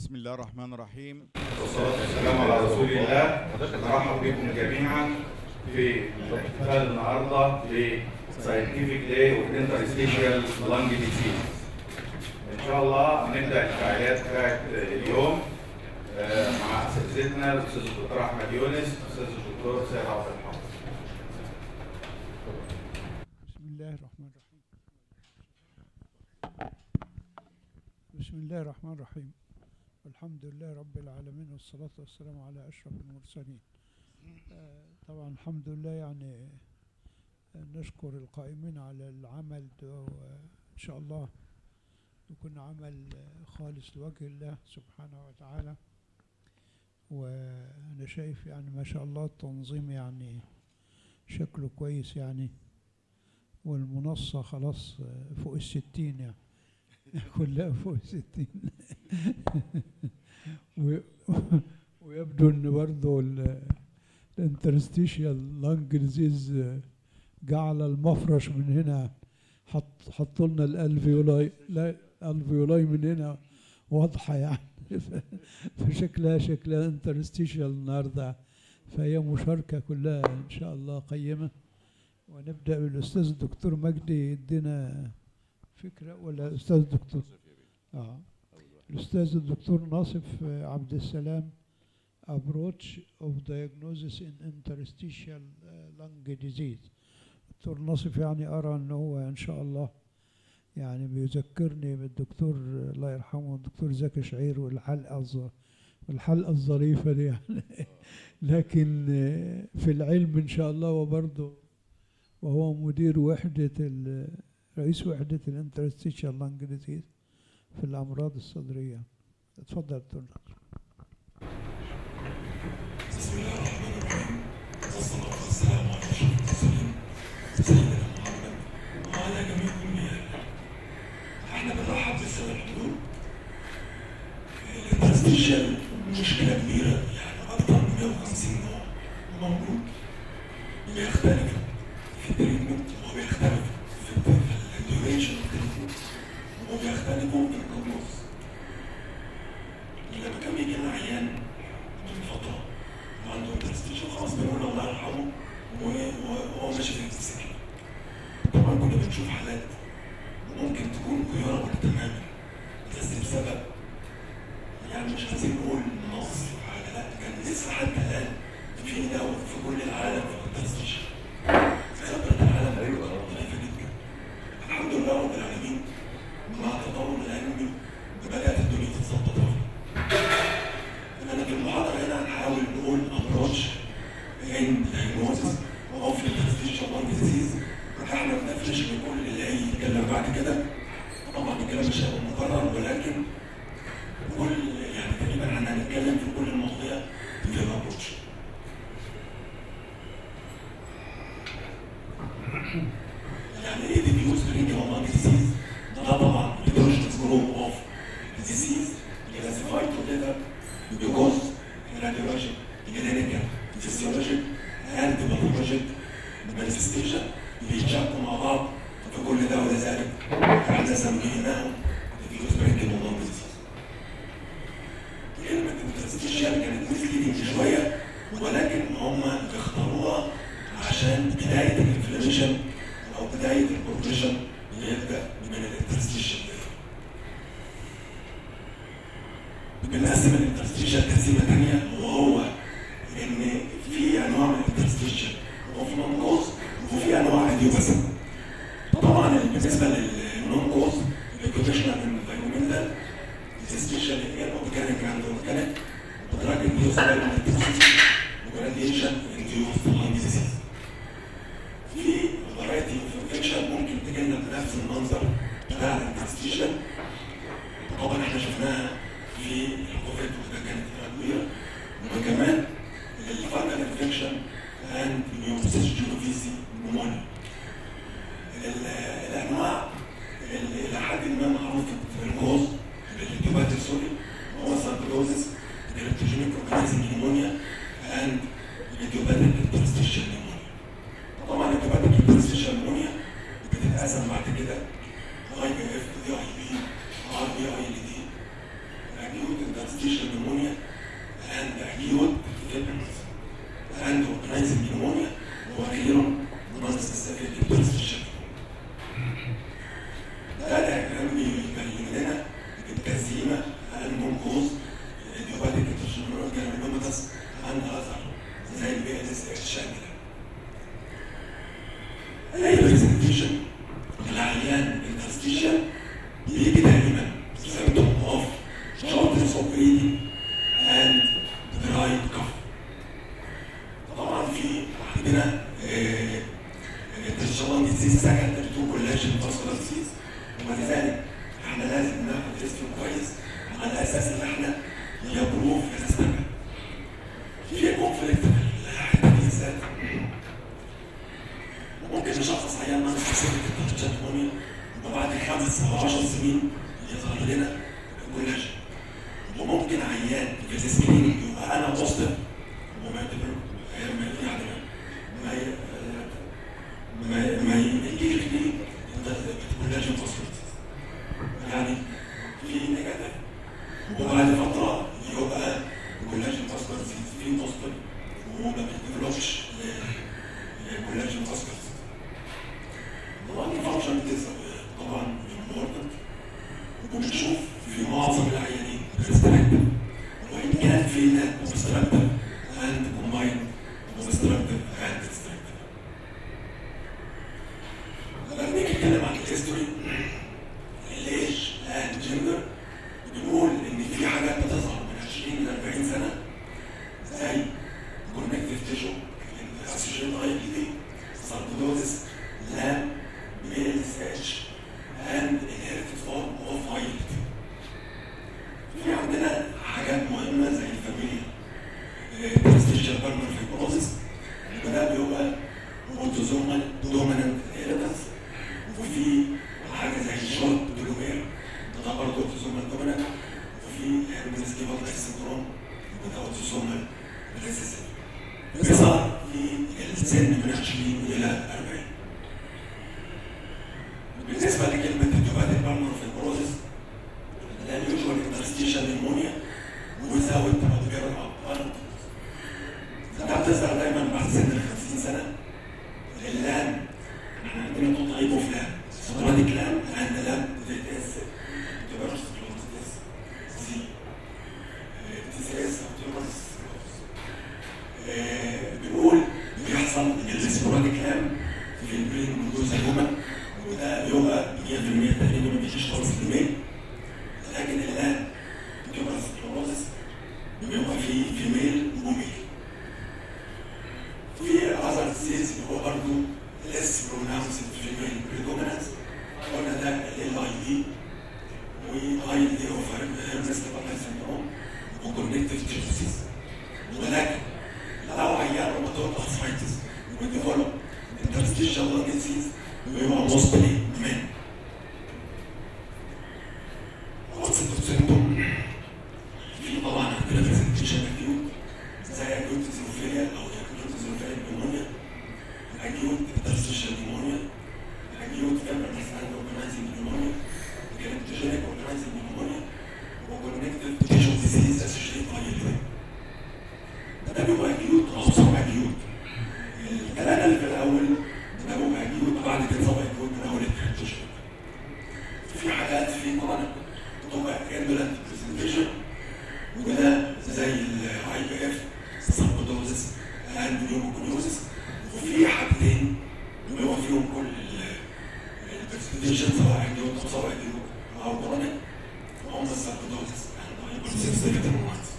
بسم الله الرحمن الرحيم والصلاة والسلام على رسول الله نرحب بكم جميعا في الاحتفال النهارده ب Scientific Day of Interstitial Lung Disease. إن شاء الله هنبدأ الفعاليات بتاعت اليوم آه، مع أساتذتنا الأستاذ الدكتور أحمد يونس الأستاذ الدكتور سيد عبد الحافظ. بسم الله الرحمن الرحيم بسم الله الرحمن الرحيم الحمد لله رب العالمين والصلاة والسلام على أشرف المرسلين آه، طبعا الحمد لله يعني آه، نشكر القائمين على العمل ده وإن شاء الله يكون عمل آه، خالص لوجه الله سبحانه وتعالى وأنا شايف يعني ما شاء الله التنظيم يعني شكله كويس يعني والمنصة خلاص آه، فوق الستين يعني كلها فوق الستين و- ويبدو ان برضه الانترستيشيال لانج ديزيز جعل المفرش من هنا حط حطوا لنا الالفيولاي لا الفيولاي من هنا واضحه يعني ف- فشكلها شكلها انترستيشيال النهارده فهي مشاركه كلها ان شاء الله قيمه ونبدا بالاستاذ الدكتور مجدي يدينا فكره ولا الاستاذ الدكتور اه الاستاذ الدكتور ناصف آه، عبد السلام approach of diagnosis in interstitial آه، lung disease دكتور ناصف يعني ارى ان هو ان شاء الله يعني بيذكرني بالدكتور آه، الله يرحمه الدكتور زكي شعير والحلقه الظ- الحلقه الظريفه دي يعني لكن آه، في العلم ان شاء الله وبرضه وهو مدير وحده ال- رئيس وحده الانترستيشال لانج ديزيز في الامراض الصدريه اتفضل دكتور ناصر. بسم الله الرحمن الرحيم والصلاة والسلام على أشرف المرسلين سيدنا محمد وعلى جميع الأنبياء احنا بنرحب بالسادة الحضور الانترستيشن مشكلة كبيرة يعني أكثر من 150 نوع موجود بيختلف في التريتمنت وبيختلف في الديوريشن وبيختلفوا في البروجنوز لما كان بيجي لنا عيان من فترة وعنده انترستيشن خلاص بنقول الله يرحمه و- و- وهو ماشي في السكة طبعا كنا بنشوف حالات ممكن تكون غيرة تماما بس بسبب يعني مش عايزين نقول نقص في حاجة لا كان لسه حتى الآن في دواء في كل العالم في الانترستيشن خبرة العالم ضعيفة جدا الحمد لله رب العالمين مع التطور العلمي بدأت الدنيا تتظبط أوي انا في المحاضره هنا هنحاول نقول ابروتش ان دايجنوزس اوف الانترستيشن لانج ديزيز احنا بنفرش بنقول اللي هي يتكلم بعد كده طبعا الكلام مش هيبقى مكرر ولكن كل يعني تقريبا احنا هنتكلم في كل المواضيع في الابروتش يعني ايه ديفيوز برينكيال لانج ديزيز ده طبعا heterogeneous group of disease classified together because radiologic, clinical, physiologic and pathologic manifestation بيتشابكوا مع بعض في كل ده ولذلك احنا سميناهم diffuse brain lung disease. كلمة interstitial كانت misleading شوية ولكن هم اختاروها عشان بداية الانفلاميشن أو بداية البروجريشن بيبدأ من الانترستيشن بنقسم الانترستيشن تقسيمه ثانيه وهو ان في انواع من الانترستيشن اوف نون كوز وفي انواع اديوباسم طبعا بالنسبه للنون كوز الكونديشنال انفيرومنتال الانترستيشن اللي هي الاورجانيك عند الاورجانيك ودراج انديوس بايوميتريسيس وجراديشن انديوس لانج ديزيز في فرايتي اوف انفكشن ممكن تجي لنا بنفس المنظر بتاع الانترستيشن طبعا احنا شفناها في الكوفيد وده كانت كبيره وكمان الفانجل انفكشن اند نيوموسيس جينوفيسي نمونيا الانواع اللي الى حد ما معروفه في الكوز بالانتيبات السوري هو ساركوزيس كريبتوجينيك اورجانيزم نمونيا اند الانتيباتيك انترستيشن نمونيا طبعا الانتيباتيك انترستيشن نمونيا بتتقسم بعد كده اي بي اف دي اي بي ار بي اي ال دي acute interstitial pneumonia and acute fibrosis and organizing pneumonia واخيرا non-specific interstitial ده diagram بيبين لنا التقسيمه المنقوص idiopathic interstitial granulomatous and other زي البي اس اتش شكل اي برزنتيشن العيان interstitial بيجي دائما symptom of shortness of breathing and dry cough طبعا في عندنا التشالون ديزيز سكندري تو كولاجين فاسكولار ديزيز ولذلك احنا لازم ناخد اسم كويس على اساس ان احنا يبروف نستمر في كونفليكت في الحته دي بالذات ممكن نشخص عيان ما سبيسيفيك التشالون وبعد خمس او 10 سنين يظهر لنا الكولاجين وممكن عيان في السكريننج يبقى انا بوزيتيف وما يعني ما ما ما يجيش لي كولاجين فوسفات يعني في نيجاتيف وبعد فتره يبقى كولاجين فوسفات في بوزيتيف وما بيديفلوبش كولاجين فوسفات طبعا الفانكشن طبعا امبورتنت وبنشوف في معظم العيانين ريستراكتيف وان كان في ناس اوبستراكتيف اند كومباين اوبستراكتيف اند ريستراكتيف لما نيجي نتكلم عن الهيستوري الايج اند جندر بنقول ان في حاجات بتظهر من 20 ل 40 سنه زي كونكتيف تيشو اسوشيت اي بي دي ساركودوزس لام بي اس اتش and inherited form of ILD. في عندنا حاجات مهمة زي الفاميليا تستيشن بارمر فيبروزس وده بيبقى اوتوزومال دومينانت هيرتنس وفي حاجة زي الشورت دولومير ده برضه اوتوزومال دومينانت وفي هيرمنس كيبال سندروم وده اوتوزومال ريسيسيف بيظهر في السن من 20 إلى 40 بالنسبه لكلمه الجبال البرمر في البروزس ده يوجوال انترستيشن نيمونيا وزاوية تبادل الأبطال ده بتظهر دايما بعد سن ال 50 سنه اللام احنا عندنا نقطه اي فلان سطرات كلام عندنا لام زي تي اس تبرس كلوز سي تي سي اس او تبرس بنقول بيحصل السبوراديك لام في البرين من جزء الهومن وده بيبقى 100% تقريبا ما بيجيش خالص في الميل لكن الان بتبقى سكلروزس بيبقى في فيميل وميل في اذر ديزيز هو برضه ليس بروناونسد فيميل بريدومينانس قلنا ده ال اي دي واي دي اوف هيرمس سندروم وكونكتيف تيشوسيس ولكن لو عيان روماتويد ارثرايتس وديفلوب انترستيشال لانج ديزيز بيبقى موستلي من واتس سيمتوم في طبعا عندنا برزنتيشن اكيوت زي اكيوت زيروفيليا او اكيوت زيروفيليا نيمونيا اكيوت انترستيشال نيمونيا اكيوت فيبرس اند اورجنايزنج نيمونيا كريبتوجينيك اورجنايزنج نيمونيا وكونكتيف تيشو ديزيز اسوشيتد اي ده بيبقى اكيوت او صعب اكيوت الثلاثه اللي في الاول ده بيبقى اكيوت بعد كده صعب اكيوت من اول الكريبتوجين في حاجات في طبعا بتبقى اندولنت برزنتيشن وده زي الاي بي اف ساركودوزس اند نيوموكونيوزس وفي حاجتين بيبقى فيهم كل البرزنتيشن سواء اكيوت او سواء اكيوت او كرونيك هم الساركودوزس اند هايبرسنسيتيفيتي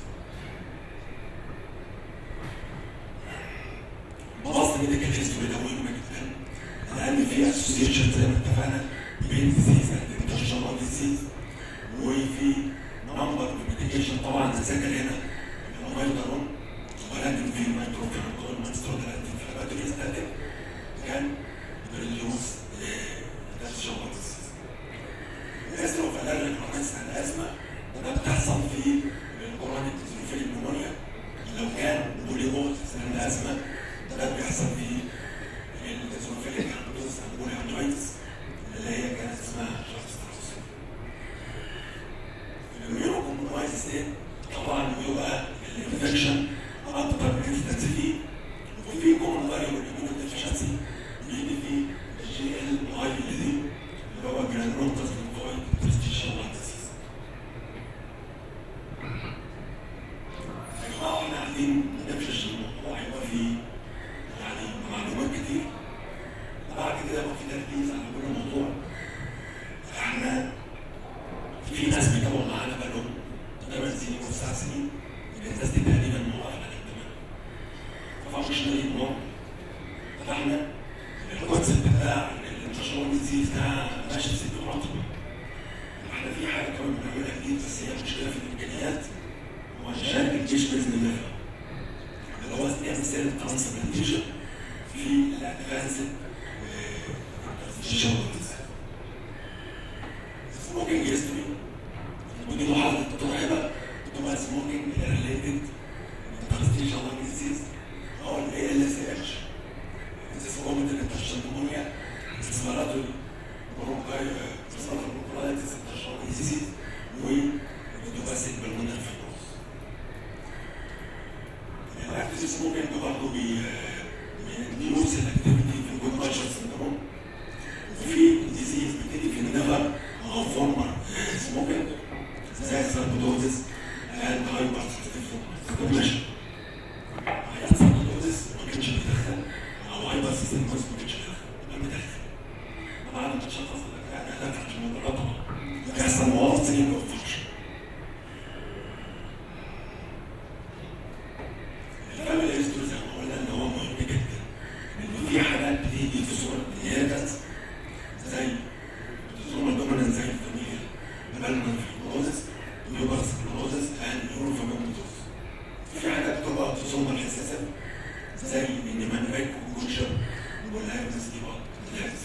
ببسط ميديكال هيستوري ده مهم جدا لان في اسوسيشن زي ما اتفقنا بين ديزيز اند انترشنال ديزيز وفي نمبر ميديكيشن طبعا ذاكر هنا المايلدرون ولكن في مايكروفيرمكول مانسترودالانتين فلاباتوري ستاتين كان بريديوس للشغل الاسترو فالاريك رومانس عن الازمه ده بتحصل في الكورونيك زيروفيليك نيمونيا لو كان بوليغوز عند الازمه ده بيحصل في الزوفيليك هاندوز والهاندويتس اللي هي كانت اسمها جارستروس الاميونو كومبرومايز ستيت سنين الناس دي تقريبا موقفه على التمام فمش لاقي نوع فاحنا الكونسيبت بتاع الانتشار الديزيز ده ماشي في ست مراتب احنا في حاجه كمان بنعملها جديد بس هي مشكله في الامكانيات وهنشارك الجيش باذن الله اللي هو نعمل سير ترانسبلانتيشن في الادفانسد سموكينج هيستوري ودي محاضره مرعبه بتبقى سموكينج ريليتد انترستيشن لانج ديزيز او الاي ال اس اتش سموكينج انترستيشن نمونيا اسمراتو برونكاي اسمراتو برونكايتس انترستيشن ديزيز وبتبقى سيد بالمونر فيبروس الاكتيف سموكينج برضه بي بيوصل الاكتيفيتي في الجود ماتشر سندروم وفي ديزيز بتيجي في النفر او فورمر سموكينج زي السربودوزس اند هايبر سيستم عيان سربودوزس ما كانش بيدخن او هايبر سيستم ما كانش بيدخن يبقى مدخن طبعا انت تشخص الاداء ده عشان المراقبه بيحصل مواقف سنين ما بتفكش الفاميلي هيستوري زي ما قلنا ان هو مهم جدا ان في حالات بتيجي في صوره نيابات زي بتزوم دومينانت زي الفاميليا بالمن فيبروزس نيوبرس كلوزس اند نيوروفاميلوزس في حاجات بتبقى بتزوم الحساسات زي النمان باك وجوشر والهايبس دي بعض الهايبس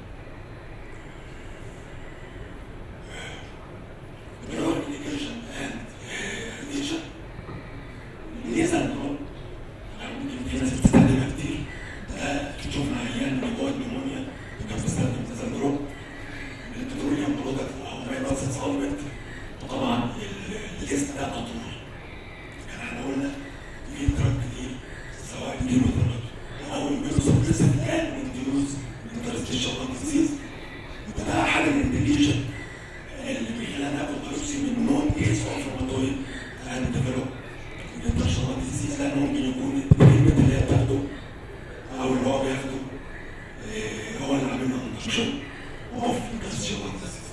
Neural indication and radiation ليزر نور ممكن في ناس بتستخدمها كتير ده شفنا عيان جوه النمونيا كان بيستخدم تزندرو البتروليوم برودكت او ماي اسيد سولفنت وطبعا ال- الاسم ده اطول يعني احنا قلنا في دراج كتير سواء كيمو دراج او الميروسوبريسيف كان انديوز انترستيشن ديزيز وده حاجه من الانديكيشن اللي بيخلينا ناخد بايوبسي من نون كيس اوف روماتويد اند ديفلوب الانترشنال ديزيز لان ممكن يكون التريتمنت اللي هي بتاخده او اللي هو بياخده آه، هو اللي عامل له انترشن اوف انترشنال ديزيز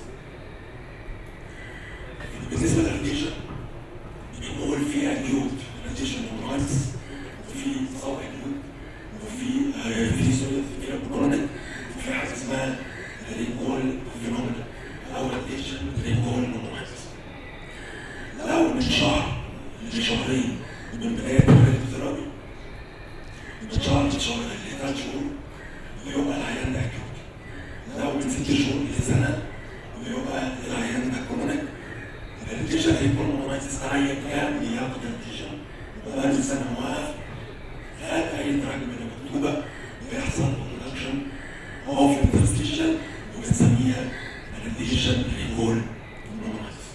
بالنسبه للراديشن بنقول في اكيوت راديشن رايتس وفي صاب اكيوت وفي آه، في سوري في كرونيك وفي حاجه اسمها ريكول فينومينا او راديشن ريكول نومرايتس لو من شهر لشهرين من بداية الثيرابي من شهر لشهر لثلاث شهور بيبقى العيان ده أكيوت لو من ست شهور لسنة بيبقى العيان ده كرونيك الريتيشن هيكون مونايتس عيان كامل ياخد الريتيشن وبقاله سنة موقف خد أي دراج من المكتوبة بيحصل برودكشن أوف انترستيشن وبنسميها الريتيشن ريكول مونايتس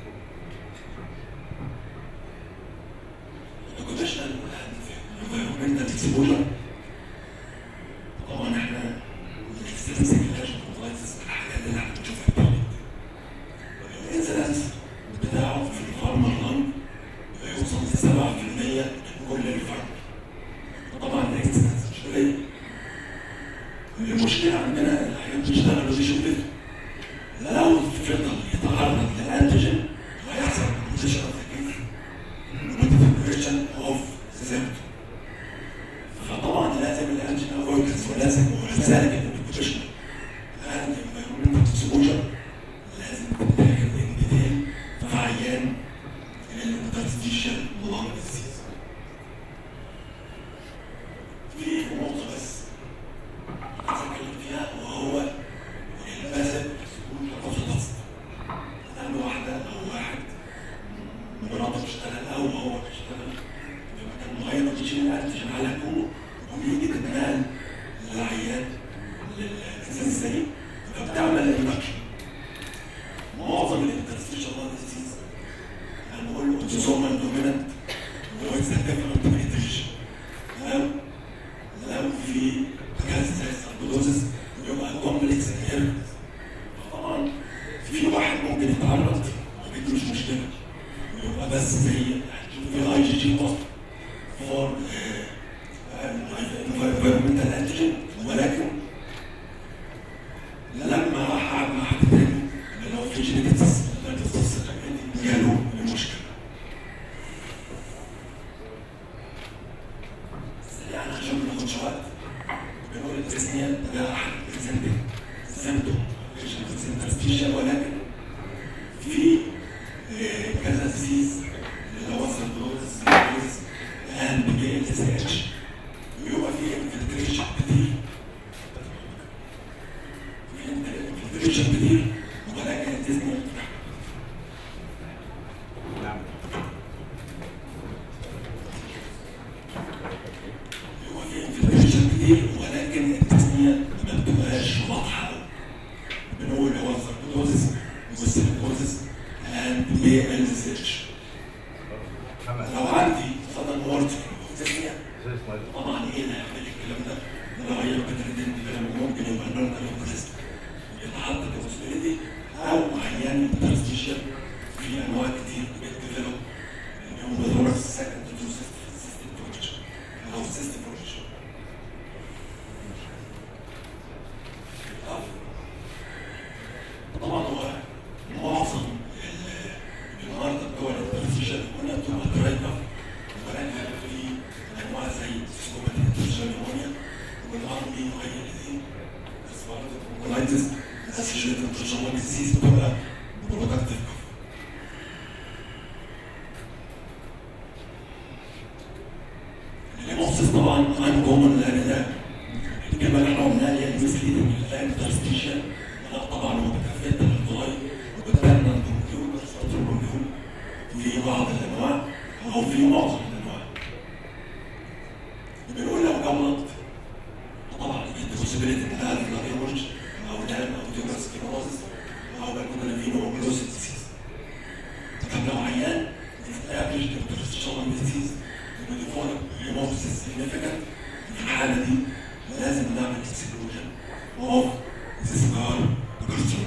الكونديشنال environmental exposure طبعا احنا الاكستنسيف كونترايتس الحاجات اللي احنا بنشوفها كتير الانسيدنس بتاعه في الفارما لانج بيوصل ل 7% من كل الفارما طبعا الاكستنس مش قليل المشكله عندنا الحاجات بتشتغل ودي شغلتها لو فضل يتعرض للانتيجين هيحصل كونديشن موديفيكيشن اوف سيمتوم فطبعا لازم الانجن افويدنس ولازم ولذلك البروفيشنال اند انفيرمنت اكسبوجر لازم تتاخد ان ديتيل في عيان الانترستيشن لونج ديزيز في نقطه بس عايز اتكلم فيها وهو الباسل اكسبوجر اوف داست لان واحده او واحد مراته بتشتغل او هو بيشتغل في مكان معين وبيشيل الانتيجين على كونه وبيجي تتنقل للعيان للانسان السليم فبتعمل انفكشن معظم الانترستيشن ديزيز انا بقول له اوتوزومال دومينانت هو يستخدم الانتيبيوتيك لو لو في جهاز زي السربودوزس بيبقى كومبلكس انهيرتنس طبعا في واحد ممكن يتعرض ما بيجيلوش مشكله يبقى بس زي في اي جي جي بوست فور انفيرمنتال انتيجين ولكن لما راح قعد مع حد تاني لو في جينيتكس جاله المشكله طبعا ايه اللي هيعمل الكلام ده؟ لو هي بتردد الكلام ممكن يبقى النهارده لو بريست يتحط كبوسيبيليتي او عيان ترانزيشن في انواع كتير بتديفلوب اللي هو سكند تو سيستم بروجكشن او سيستم بروجكشن طبعا هو معظم ال- النهارده الدول الترانزيشن هنا بتبقى قريبه ولكن في انواع زي سكوماتيك ترجمانيا والار بي وهي الاثنين كولايتس اسوشيتد ترجمان ديزيز بتبقى برودكتيف الهيموسيس طبعا ان كومن لان ده كما نحن قلنا هي المسليدنج الان ترستيشن لا طبعا هو بتكفيت الفلاي وبتكلم الكمبيوتر في بعض الانواع او في معظم الانواع بنقول لو جلط طبعا في possibility ان ده الهيمورج او ده او تيوبر سكلروزس او بالكون فينو او ديزيز طب لو عيان established interstitial disease وديفولب هيموسيس significant في الحاله دي لازم نعمل exclusion of the scar carcinoma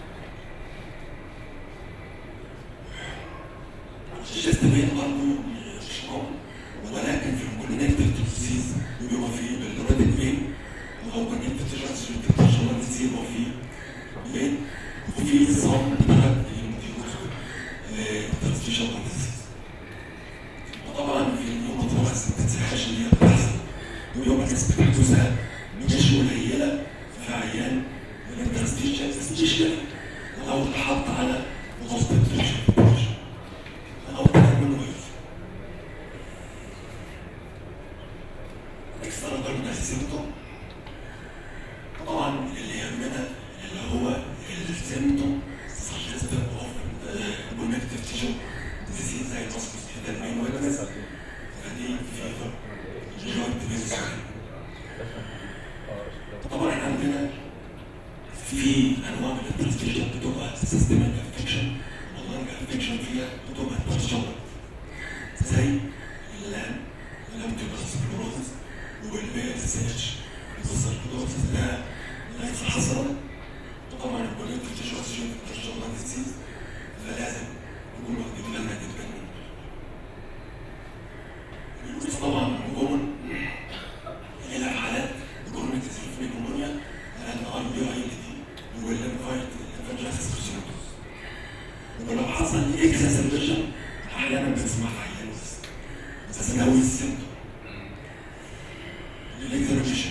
الشيست بين برضه مش قوي ولكن في الكونكتيف ديزيز بيبقى فيه بالريدك فين او كونكتيف تشانس التشانس ديزيز بيبقى فيه فين وفي نظام بتاع الترانسفيشن ديزيز وطبعا في اليوم التواصل ما تنساش اللي هي بتحصل ويوم نسبة الجزء مش قليلة في عيان الترانسفيشن سبيشال لو اتحط على وسط الترانسفيشن او كان منه ويف اكسترا درجة السيمتوم طبعا اللي يهمنا اللي هو السيمتوم سجستيف اوف كونكتيف تيشو ديزيز زي الماسكوس كده المين ويتنس فدي فيفر جوينت بيزنس طبعا احنا عندنا في انواع من الترانسفيشن بتبقى سيستمك افكشن واللانج افكشن فيها بتبقى ترانسفيشن زي اللام اللام تبقى سكلروزس والبي اس اتش والسكلروزس ده ليس حصرا طبعا الكوليت تيشو اسيوم ترانسفيشن ديزيز فلازم نكون واخدين بالنا جدا منه الويروس طبعا جون الى حالات كرونيك سيرفيك نمونيا لان ار بي اي دي والليمفايت انفنجاسيس كروسينوتوس ولو حصل اكسسربيشن احيانا بنسمع عيان بس بس ناوي السيمتوم الاكسربيشن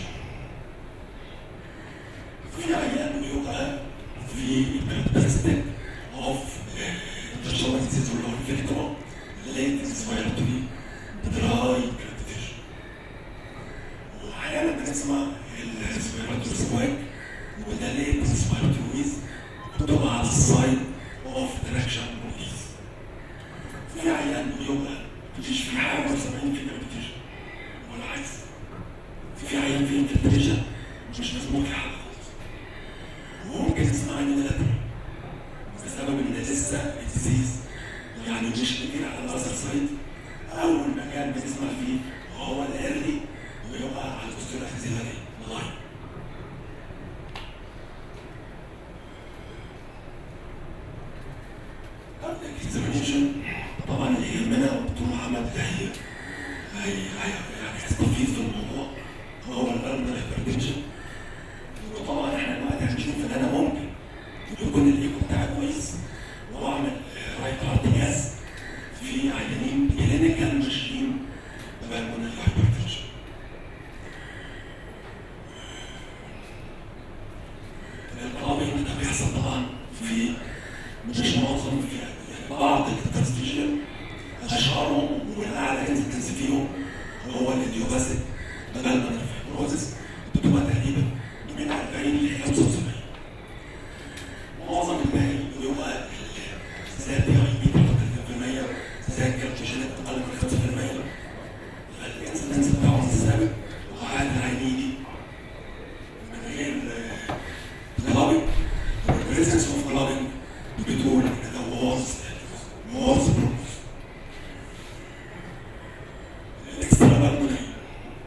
في عيان بيبقى في كاركترستيك اوف التشوه ديزيز اللي هو الفيكتوم ليت اسبيرتوري دراي كريبتيشن واحيانا بنسمع الاسبيراتور سواك وده ليه اسبيراتور ويز بتبقى على السايد اوف تراكشن بوليس في عيان بيبقى مفيش في حاجه 70 في كريبتيشن والعكس في عيان في انفلتريشن مش مسموح في حاجه خالص وممكن تسمع عن ده بسبب ان لسه الديزيز يعني مش كتير على الاثر سايد اول مكان بنسمع فيه هو الايرلي ويبقى على الاسطوره الاكسلري لاين الاكزامينشن طبعا اللي يهمنا دكتور محمد هي هي هي يعني هيستفيد في الموضوع هو الارنر هايبرتنشن وطبعا احنا دلوقتي هنشوف ان انا ممكن يكون الايكو بتاعي كويس واعمل رايت هارت جاز في عيانين كلينيكال ماشيين بالمونري هايبرتنشن الطبيعي ده بيحصل طبعا في مش معظم في يعني بعض الترانسفيشن اشهرهم والاعلى انسنس فيهم هو الايديوباثيك بالمونري فايبروزس بتبقى تقريبا من 40 ل 75 معظم الباقي بيبقى زاد يعني 30% زاد كارتوجينات اقل من 5% الانسنس بتاعهم ثابت وعاد العينيدي من غير كلابنج والبريزنس اوف كلابنج بتقول ان ده وورز وورز بروف الاكسترا بالمونري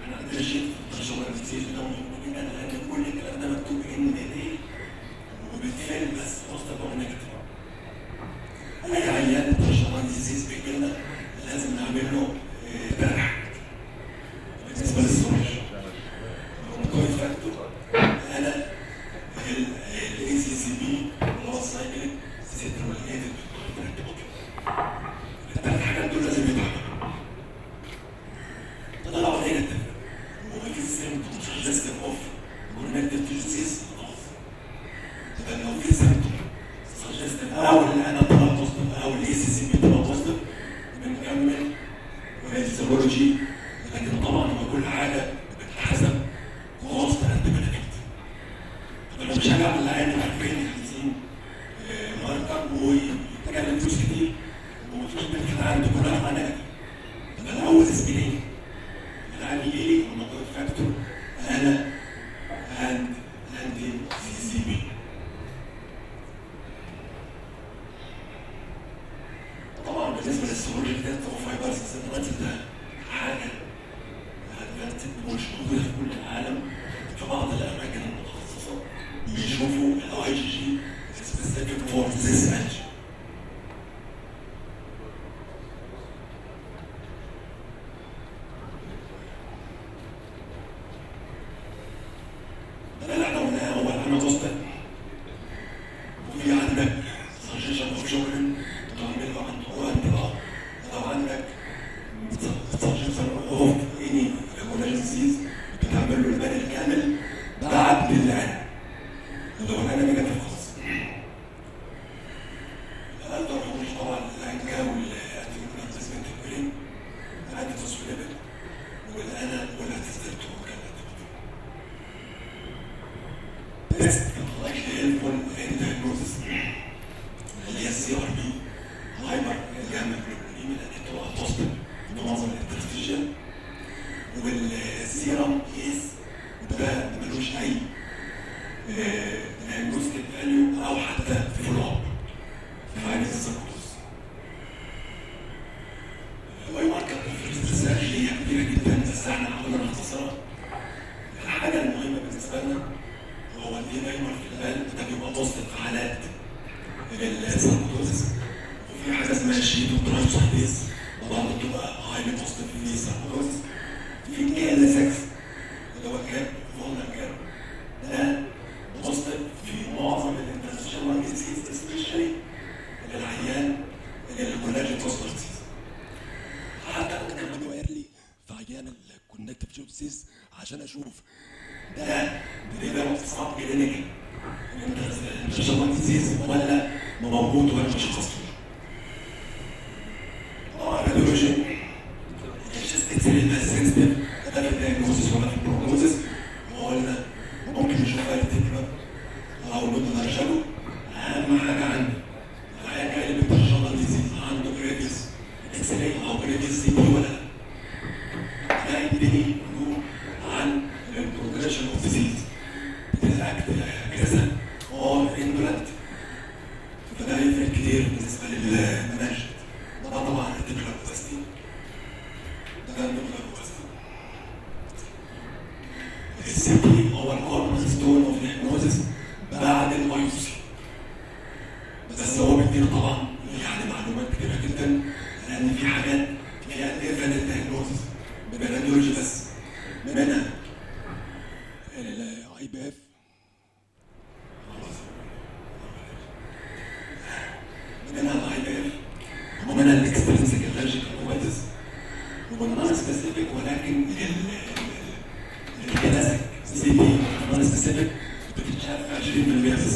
احنا عندنا شيء في الترجمه كتير ده ممكن انا لان كل الكلام ده مكتوب ان ايه وبالفعل بس وسط نيجاتيف اي عيان ترجمه ديزيز بيجي لنا لازم نعمل له آه، جرح بالنسبه للسورج كويس فاكتور انا الاي سي سي بي اللي هو السايكل سيتروليتد الثلاث حاجات دول لازم يتعملوا طلعوا نيجاتيف وما في سيمتوم سجستيف اوف كونكتيف ديزيز خلاص يبقى لو في سيمتوم سجستيف او اللي انا طلع بوزيتيف او الاي سي سي بي طلع بوزيتيف بنكمل السيرولوجي لكن طبعا هو كل حاجه بتتحسب كوست اند بنفيت انا مش هجي اعمل عين 40 50 آه، ماركه ويتكلم فلوس كتير ومفيش بنفيت عنده كلها معناها يبقى الاول اسبرين العالي ايه وموجود فاكتور انا اند عندي سي سي بي طبعا بالنسبه للسيرولوجي ده هو فايبرز سيترات ده حاجه ادفانتج مش موجوده في كل العالم في بعض الاماكن المتخصصه بيشوفوا الاي جي جي سبيسيفيك فور ذيس انجن ده اللي احنا قلناه هو انا مصدر وفي عندك سجيشن اوف شوكرين تعمل له عنده وانت لو عندك سجيشن اوف اني كولاجينسيز بتعمل له البناء الكامل بعد العين لو انا نيجاتيف خالص اقدر اقول طبعا العنكا والانتيمونيزمنت البرين عندي تصوير والانا ولا تستلت وكانت تيست likely helpful in diagnosis اللي هي السي ار بي هايبر جاما جلوبوليميا لان بتبقى بوزيتيف في معظم الانترستيشن والسيرم يس ده ملوش اي دايجنوستيك فاليو او حتى فولو اب في عين السيركوز الواي ماركر ريسيرش هي كبيره جدا بس احنا حاولنا نختصرها الحاجه المهمه بالنسبه لنا هو اللي دايما في البال ده بيبقى بوزيتيف في حالات السيركوز وفي حاجه اسمها الشيت والترايبسايديز برضه بتبقى هايلي بوزيتيف في السيركوز في كي ال 6 اللي هو كاب فولنر كاب ده بوزيتيف في معظم الانترستيشن ديزيز سبيشالي للعيان الكولاجين توسترز حتى ممكن اعمله ايرلي في عيان الكونكتيف جوبسيس عشان اشوف ده ده صعب كلينيكي الانترستيشن ديزيز ولا موجود ولا مش خاص طبعا الراديولوجي الجست اكسل سنسيتيف ده في الدايجنوستس ولا في البروجنوستس وقلنا ممكن نشوف التكرار او نقطة نرشله اهم حاجة عندي الحياة كان بالترشلة ديزيز عنده بريفيس اكس راي او بريفيس سي تي ولا لا ده يديني نور عن البروجريشن اوف ديزيز بتاعت كذا اور اندولنت فده هيفرق كتير بالنسبة للمناجد ده طبعا التكرار بوستي ده التكرار بوستي السي تي هو الكورنر ستون اوف الهيبنوزيس بعد البايوسي بس هو بيدينا طبعا يعني معلومات كتيرة جدا لأن في حاجات فيها ديفرنت دايجنوزيس بالراديولوجي بس منها الاي بي اف منها الاي بي اف ومنها الاكسترنسك الرجيك كويتس ومنها سبيسيفيك ولكن الكلاسيك سي بي نون سبيسيفيك بتتشاف 20% بس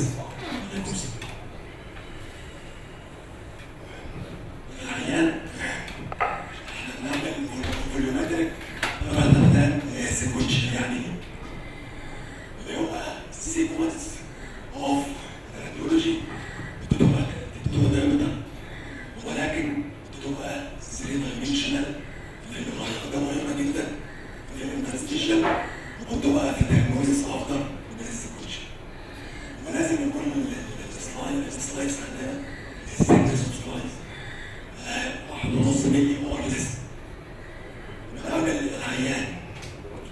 العيان احنا بنعمل فوليومتريك بدل سيكونش يعني اللي هو سيكونس اوف راديولوجي بتبقى بتبقى دايما ولكن بتبقى 3 دايمنشنال في الغايه ده مهمه جدا في الانترستيشن وبتبقى في الدايجنوزيس افضل من السيكونش ولازم يكون السلايد السلايدز عندنا السنجلز سلايدز واحد ونص ملي اور لسه من اول العيان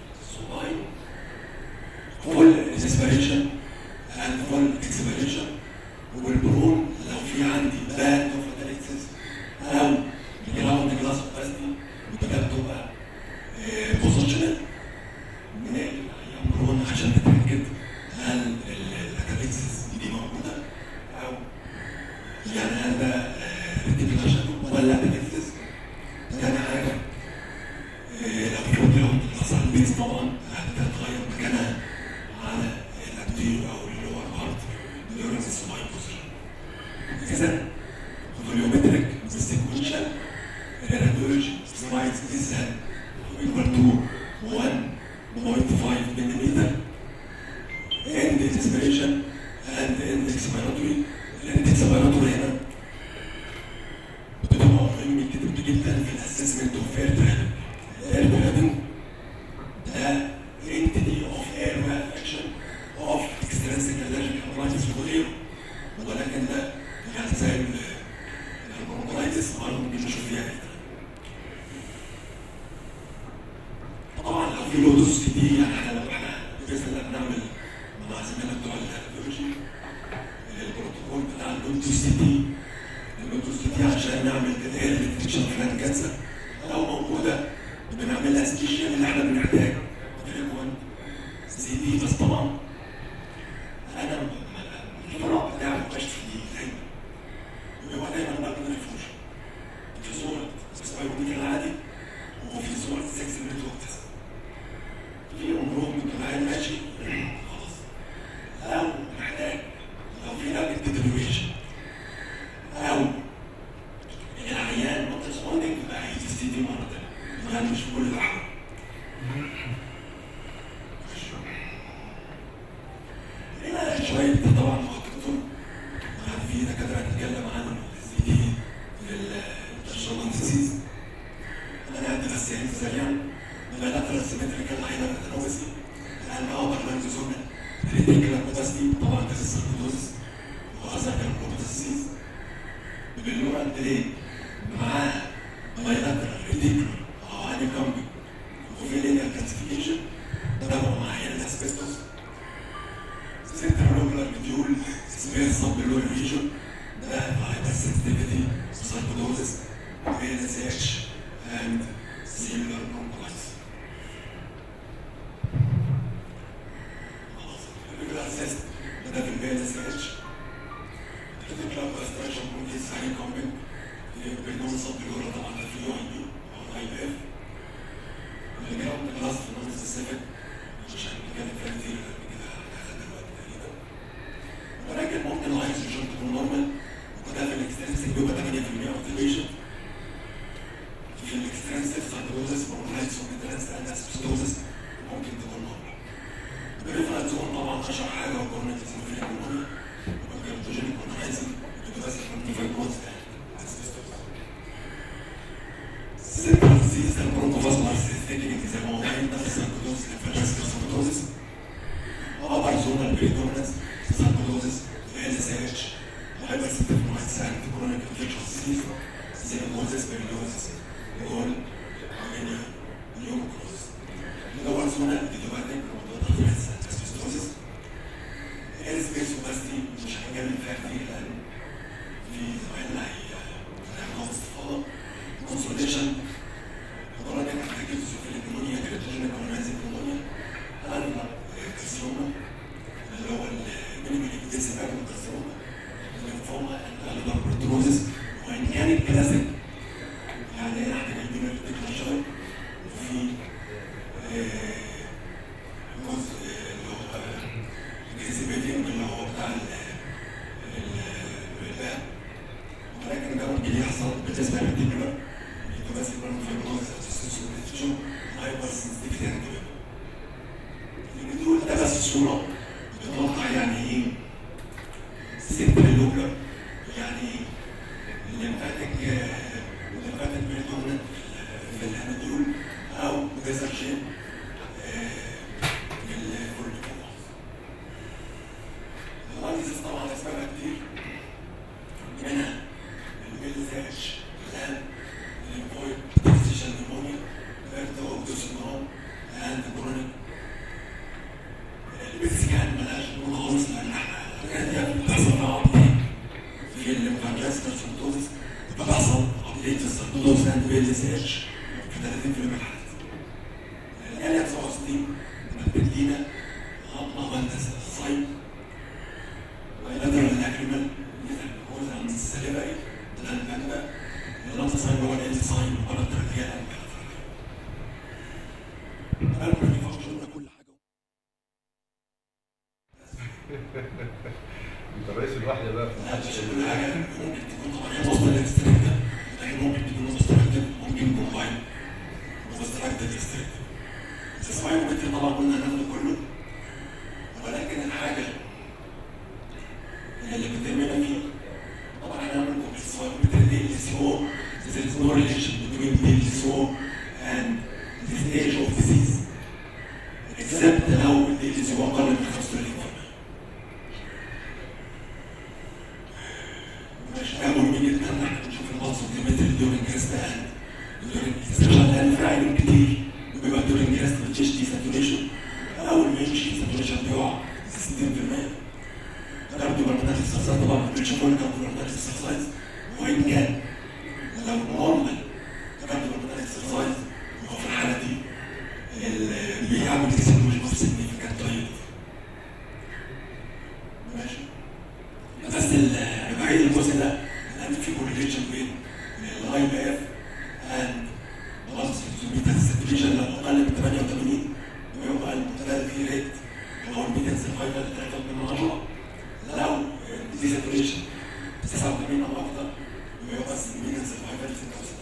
البيز طبعا هتتغير مكانها على الابديل او اللي هو الهارت during the spine position. إذا volumetric sequential radiology slides is equal to 1.5 millimeter and the inspiration and the expiratory and expiratory هنا بتبقى مهم جدا جدا في الاسسمنت اوف اير ترافيك اير ترافيك ده entity of airway affection of extrinsic allergic rhinitis وغيره ولكن ده يعني زي البرونكايتس برضه بنشوف فيها كده طبعا لو في لودوس دي يعني احنا لو احنا باذن الله بنعمل مع زمايلنا بتوع البيولوجي البروتوكول بتاع اللودوس دي اللودوس دي عشان نعمل كده هي ديتكشن فلان كانسر لو موجوده بنعملها ستيشن اللي احنا بنحتاج فريكوان سي دي بس طبعا انا الفراغ بتاعي ما بقاش فيه دايما وهو دايما ما بنعرفوش في صوره سبايروميتر العادي وفي صوره سكس ميتوكس في امراض بتبقى ماشي خلاص او محتاج لو في رابط ديتريوريشن او العيان not responding بقى هيجي سي دي مره تانيه يعني مش في كل لحظه هنا شويه طبعا مع الدكتور يعني في دكاتره هتتكلم عن السي دي في الشغل ديزيز انا هدي بس يعني سريعا bilateral symmetrical hypertension and upper longitudinal reticular capacity طبعا ده السيركوزس وأثر الكوبتسيس باللغة الدليل معاه bilateral reticular أو honeycombing وفي linear calcification تتابعوا معايا الاسبستوس central lobular medule spare sublunar region ده hypersensitivity sarcoidosis VNSH and similar bronchitis regular cyst ده في VNSH reticular castration bronchitis honeycombing بينهم sublunar طبعا ده في يو اي بي او اي بي اف الجراوند كلاس في نون سبيسيفيك عشان نتكلم فيها كتير قبل كده اخدنا الوقت تقريبا ولكن ممكن الهايدروجين تكون نورمال وده في الاكستنسيف بيبقى 8% اوف ذا بيشنت في الاكستنسيف سايكوزس برونايتس وميترانس اند اسبستوزس ممكن تكون نورمال الريفرنس زون طبعا اشهر حاجه هو كورنيك سينوفيليك نورمال وبالجلوتوجينيك كونايزنج بتبقى فايبروز اسبستوزس Central system bronchosmosis thickening زي ما هو باين ده الساركويدوز الفاجاسكال ساركويدوز upper zonal predominance sarcoidosis LSH hypersensitivity and chronic infectious disease xenosis periodontitis all many pneumococcosis lower zonal idiopathic rheumatic asbestosis airspace opacity مش هنتكلم فيها كتير لان في زمايلنا هيعملوا استفاضه consolidation chronic active pneumonia cryptogenic colonizing pneumonia and carcinoma اللي هو المينيمال انتنسيف اكتيف كارسينوما الليمفوما الالبر بروتروزس وان كانت كلاسيك يعني احنا جايبين التكنولوجيا وفي جزء اللي هو الجاذبيتنج اللي هو بتاع الباب ولكن ده ممكن يحصل بالنسبه للريتيكولار بس يكون في هايبر سنسيتيفيتي دول ده بس الصورة بتوضح يعني ايه سنترال لوبلر يعني ايه الليمفاتيك الليمفاتيك بريدومنت في الهنادول او ديزرجين في الكورتيكوم اللايزس طبعا اسبابها كتير منها البيلزاش الان الليمفويد ترانزيشن نيمونيا بيرتو اوكتو سندروم اند كرونيك بس كان ملاش نقول خالص لان احنا كان بتحصل في عضلين في الليمفانجاس كارسنتوزس بتحصل عضليه السرطوز اند بي اس اتش في 30% من الحالات. الاليا 69 بتدينا عضله بندس الصيد ويلاترال الاكريمال جزء من السليفري ده البندا اللانتا ساين هو الانتي ساين وبرد الرجال برايمري فانكشن ولا كل حاجه انت رئيس الوحده بقى في لا مش كل حاجه ممكن تكون طبعا هي مصدر اكستراكتيف لكن ممكن تكون اوبستراكتيف ممكن كومباين اوبستراكتيف اكستراكتيف تسمعي ممكن طبعا قلنا هناخده كله ولكن الحاجه اللي بتهمنا فيه طبعا هنعمل كومبلكس بتاع ال سي او there is no relation between DLCO and the stage of disease except لو ال DLCO أقل من 35% مش مهم جدا ان احنا نشوف البلس اوكسيمتري دورنج ريست اند دورنج سبيشال لان في عينين كتير بيبقى دورنج ريست ما تجيش دي ساتوريشن اول ما يمشي ساتوريشن بيقع 60% كارديو بالمونري اكسرسايز طبعا ما بنشوف ولا كارديو بالمونري اكسرسايز وان كان لو نورمال كارديو بالمونري اكسرسايز هو في الحاله دي اللي بيعمل ديسنوجن اوف سيجنيفيكانت تايب ماشي بس ال- بعيد الجزء ده لان في كورليشن بين الاي بي اف اند بلس ساتوريشن لو اقل من 88 ويبقى المعتدل فيه ريت او الميديان سرفايفل 3 من 10 لو دي ساتوريشن 89 او اكتر ويبقى الميديان سرفايفل 6 و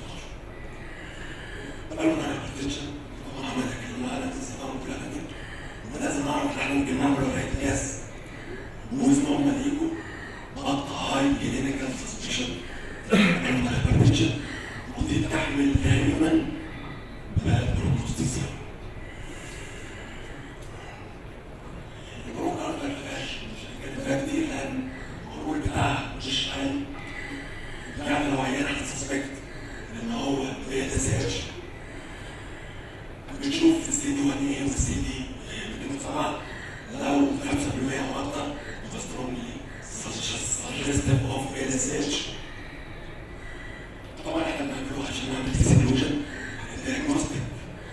16 قالوا انا هايبرتنشن طبعا عمل كلمه انا تستطيع كلها دي ولازم نعرف ان احنا ممكن نعمل ريت جاس وزن هم يجوا مقطع هاي كلينيكال سسبشن من الهايبرتنشن ودي بتحمل دائما بروجنوستيزم البروج ارتر فلاش مش هنتكلم كتير لان الخروج بتاعها مش عالي يعني لو عيان هتسسبكت ان هو بيتساهلش بنشوف السي دي 1 ايه والسي دي 207 لو 5% او اكتر يبقى سترونجلي suggestive of LSH طبعا احنا بنعمله عشان نعمل ديسكلوجن الديagnostic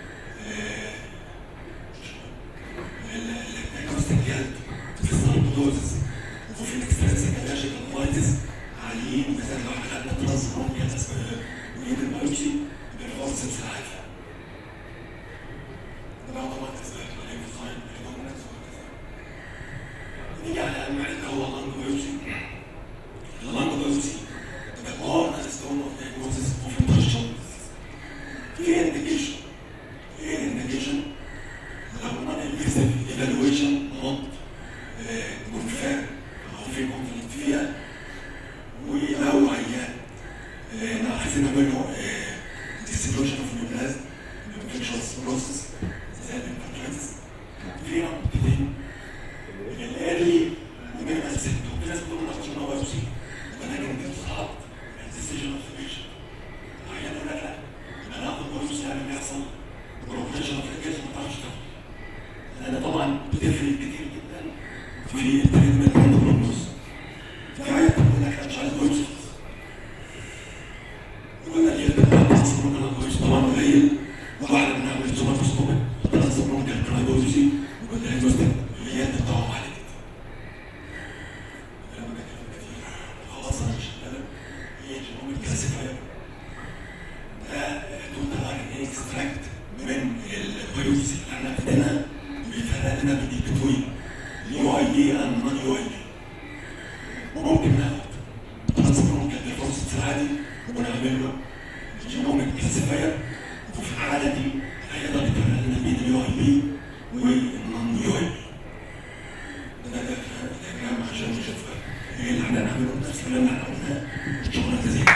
الديagnostic جلد في الساركودوزس وفي الاكسترنسيك الرجيك انفايتس عاليين مثلا لو احنا خدنا ترانسفورميا ويد البيولوجي بالفورسنس العاليه ده طبعا اسباب الانفصال الهرمونات وهكذا نيجي على انواع اللي هو اللانج بيوبسي اللانج بيوبسي ده more than stone of diagnosis of interstitial في indication ايه indication لو non invasive evaluation not confirm او في conflict فيها ولو عيان آه، عايزين نعمل له distribution of neoplasm infectious process زي الانفكتيز في نقطتين الايرلي ومينيمال سيمتوم في ناس بتقول ناخد منها بايوسي ولكن دي بتتحط الديسيجن اوف بيشن احيانا يقول لك لا انا هاخد بايوسي يعني بيحصل بروجريشن اوف الجسم ما تعرفش تاخد لان طبعا بتفرق كتير جدا في التريتمنت عند البروجنوز في عيال تقول لك انا مش عايز بايوسي ولا اللي يبقى بيحصل ممكن بايوسي طبعا قليل واحنا بنعمل سوماتوسكوبي ترانسفورم كالكرايبوزي والدايجنوستيك اللي هي بتاعهم عالي جدا لما بتكلم كتير خلاص انا مش هتكلم هي جينوميك كلاسيفاير ده توتال ار ان اكستراكت من البيوسي اللي احنا عندنا بيفرق لنا بين يو اي دي اند نون يو اي دي وممكن ناخد ترانسفورم كالكرايبوزي العادي ونعمل له جينوميك كلاسيفاير وفي الحالة دي هيقدر يفرق لنا بين اليو اي بي والنون يو اي بي. ده ده الدياجرام عشان نشوف ايه اللي احنا نعمله نفس الكلام اللي احنا قلناه شكرا جزيلا.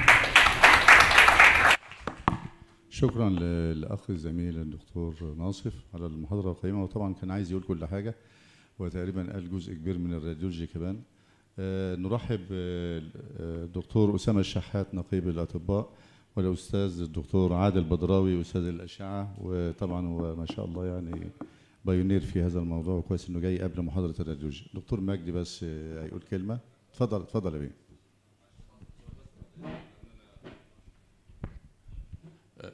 شكرا للاخ الزميل الدكتور ناصف على المحاضره القيمه وطبعا كان عايز يقول كل حاجه وتقريبا قال جزء كبير من الراديولوجي كمان آه، نرحب بالدكتور اسامه الشحات نقيب الاطباء والاستاذ الدكتور عادل بدراوي استاذ الاشعه وطبعا هو ما شاء الله يعني بايونير في هذا الموضوع وكويس انه جاي قبل محاضره الراديولوجي دكتور مجدي بس آه، هيقول كلمه اتفضل اتفضل يا بيه